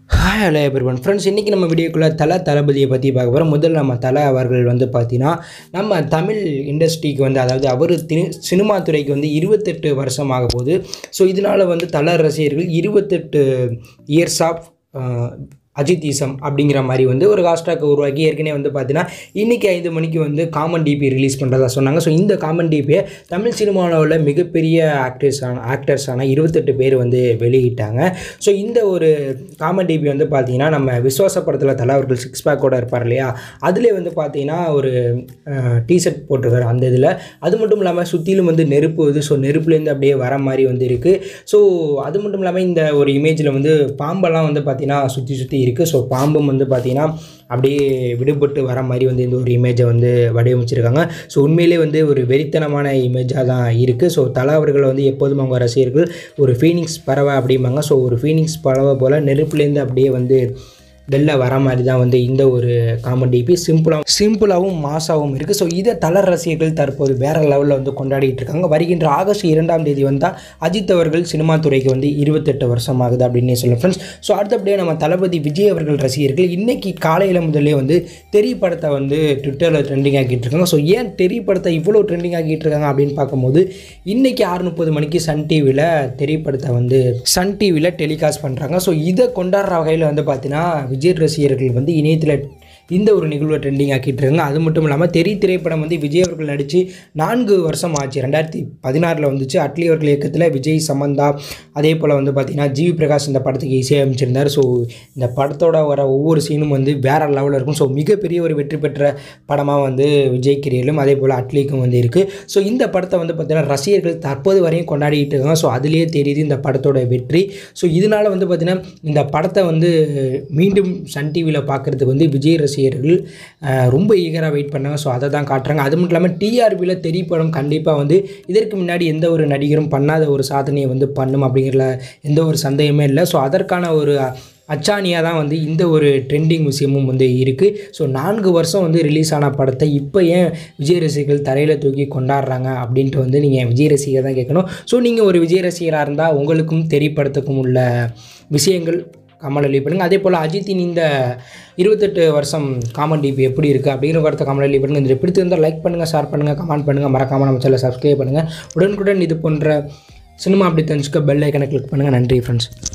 hi hello everyone friends இன்றைக்கி நம்ம வீடியோக்குள்ளே தலை தளபதியை பற்றி பார்க்க போகிறோம் முதல்ல நம்ம தலை அவர்கள் வந்து பார்த்தீங்கன்னா நம்ம தமிழ் இண்டஸ்ட்ரிக்கு வந்து அதாவது அவர் தி சினிமா துறைக்கு வந்து இருபத்தெட்டு வருஷம் ஆக போகுது ஸோ இதனால் வந்து தல ரசிகர்கள் இருபத்தெட்டு இயர்ஸ் ஆஃப் அஜித் ஈசம் அப்படிங்கிற மாதிரி வந்து ஒரு ஹாஸ்டாக்கை உருவாக்கி ஏற்கனவே வந்து பார்த்தீங்கன்னா இன்றைக்கி ஐந்து மணிக்கு வந்து காமன் டிபி ரிலீஸ் பண்ணுறதா சொன்னாங்க ஸோ இந்த காமன் டிபியை தமிழ் சினிமாவில் உள்ள மிகப்பெரிய ஆக்டர்ஸான ஆக்டர்ஸான இருபத்தெட்டு பேர் வந்து வெளியிட்டாங்க ஸோ இந்த ஒரு காமன் டிபி வந்து பார்த்தீங்கன்னா நம்ம விஸ்வாச படத்தில் தலை அவர்கள் சிக்ஸ் பேக்கோட இருப்பார் இல்லையா அதிலே வந்து பார்த்தீங்கன்னா ஒரு டிஷர்ட் போட்டிருக்காரு அந்த இதில் அது மட்டும் இல்லாமல் சுற்றிலும் வந்து நெருப்பு வருது ஸோ நெருப்புலேருந்து அப்படியே வர மாதிரி வந்து இருக்குது ஸோ அது மட்டும் இல்லாமல் இந்த ஒரு இமேஜில் வந்து பாம்பெல்லாம் வந்து பார்த்தீங்கன்னா சுற்றி சுற்றி இருக்குது ஸோ பாம்பும் வந்து பார்த்தீங்கன்னா அப்படியே விடுபட்டு வர மாதிரி வந்து இந்த ஒரு இமேஜை வந்து வடிவமைச்சிருக்காங்க ஸோ உண்மையிலே வந்து ஒரு வெறித்தனமான இமேஜாக தான் இருக்குது ஸோ தலா அவர்களை வந்து எப்போதும் அவங்க ரசிகர்கள் ஒரு ஃபீனிக்ஸ் பறவை அப்படிம்பாங்க ஸோ ஒரு ஃபீனிக்ஸ் பறவை போல் நெருப்புலேருந்து அப்படியே வந்து வெளில வர மாதிரி தான் வந்து இந்த ஒரு காமெடி இப்போ சிம்பிளாக சிம்பிளாகவும் மாசாகவும் இருக்குது ஸோ இதை தலர் ரசிகர்கள் தற்போது வேறு லெவலில் வந்து கொண்டாடிட்டு இருக்காங்க வருகின்ற ஆகஸ்ட் இரண்டாம் தேதி வந்தால் அஜித் அவர்கள் சினிமா துறைக்கு வந்து இருபத்தெட்டு வருஷம் ஆகுது அப்படின்னே சொல்ல ஃப்ரெண்ட்ஸ் ஸோ அடுத்தபடியாக நம்ம தளபதி விஜய் அவர்கள் ரசிகர்கள் இன்றைக்கி காலையில் முதல்லே வந்து தெரி படத்தை வந்து ட்விட்டரில் ட்ரெண்டிங் ஆக்கிட்டு இருக்காங்க ஸோ ஏன் தெரி படத்தை இவ்வளோ ட்ரெண்டிங் ஆக்கிட்டு இருக்காங்க அப்படின்னு பார்க்கும்போது இன்றைக்கி ஆறு முப்பது மணிக்கு சன் டிவியில் தெரி படத்தை வந்து சன் டிவியில் டெலிகாஸ்ட் பண்ணுறாங்க ஸோ இதை கொண்டாடுற வகையில் வந்து பார்த்தீங்கன்னா விஜய் ரசிகர்கள் வந்து இணையத்தில் இந்த ஒரு நிகழ்வை ட்ரெண்டிங் ஆக்கிட்டு இருக்காங்க அது மட்டும் இல்லாமல் தெரி திரைப்படம் வந்து விஜய் அவர்கள் நடித்து நான்கு வருஷம் ஆச்சு ரெண்டாயிரத்தி பதினாறில் வந்துச்சு அட்லி அவர்கள் இயக்கத்தில் விஜய் சமந்தா அதே போல் வந்து பார்த்திங்கன்னா ஜிவி பிரகாஷ் இந்த படத்துக்கு இசையமைச்சிருந்தார் ஸோ இந்த படத்தோட வர ஒவ்வொரு சீனும் வந்து வேறு லெவலில் இருக்கும் ஸோ மிகப்பெரிய ஒரு வெற்றி பெற்ற படமாக வந்து விஜய் கிரியலும் அதே போல் அட்லிக்கும் வந்து இருக்குது ஸோ இந்த படத்தை வந்து பார்த்திங்கன்னா ரசிகர்கள் தற்போது வரையும் கொண்டாடிட்டு இருக்காங்க ஸோ அதுலேயே தெரியுது இந்த படத்தோட வெற்றி ஸோ இதனால் வந்து பார்த்திங்கன்னா இந்த படத்தை வந்து மீண்டும் சன் டிவியில் பார்க்குறதுக்கு வந்து விஜய் ரசிகர்கள் ரொம்ப ஈகராக வெயிட் பண்ணாங்க ஸோ அதை தான் காட்டுறாங்க அது மட்டும் இல்லாமல் டிஆர்பியில் தெரி படம் கண்டிப்பாக வந்து இதற்கு முன்னாடி எந்த ஒரு நடிகரும் பண்ணாத ஒரு சாதனையை வந்து பண்ணும் அப்படிங்கிற எந்த ஒரு சந்தேகமே இல்லை ஸோ அதற்கான ஒரு அச்சாணியாக தான் வந்து இந்த ஒரு ட்ரெண்டிங் விஷயமும் வந்து இருக்குது ஸோ நான்கு வருஷம் வந்து ரிலீஸ் ஆன படத்தை இப்போ ஏன் விஜய் ரசிகர்கள் தரையில் தூக்கி கொண்டாடுறாங்க அப்படின்ட்டு வந்து நீங்கள் விஜய் ரசிகர் தான் கேட்கணும் ஸோ நீங்கள் ஒரு விஜய் ரசிகராக இருந்தால் உங்களுக்கும் தெரியப்படுத்தக்கும் உள்ள விஷயங்கள் கமல் லீவ் பண்ணுங்கள் அதே போல் அஜித்தின் இந்த இருபத்தெட்டு வருஷம் காமன் டிபி எப்படி இருக்குது அப்படிங்கிற கருத்தை கமல் லீவ் பண்ணுங்கள் இதில் பிடித்திருந்தால் லைக் பண்ணுங்கள் ஷேர் பண்ணுங்கள் கமெண்ட் பண்ணுங்கள் மறக்காமல் நம்ம சேனலை சப்ஸ்கிரைப் பண்ணுங்கள் உடனுக்குடன் இது போன்ற சினிமா அப்படி தெரிஞ்சுக்க பெல் ஐக்கனை கிளிக் பண்ணுங்கள் நன்றி ஃப்ரெண்ட்ஸ்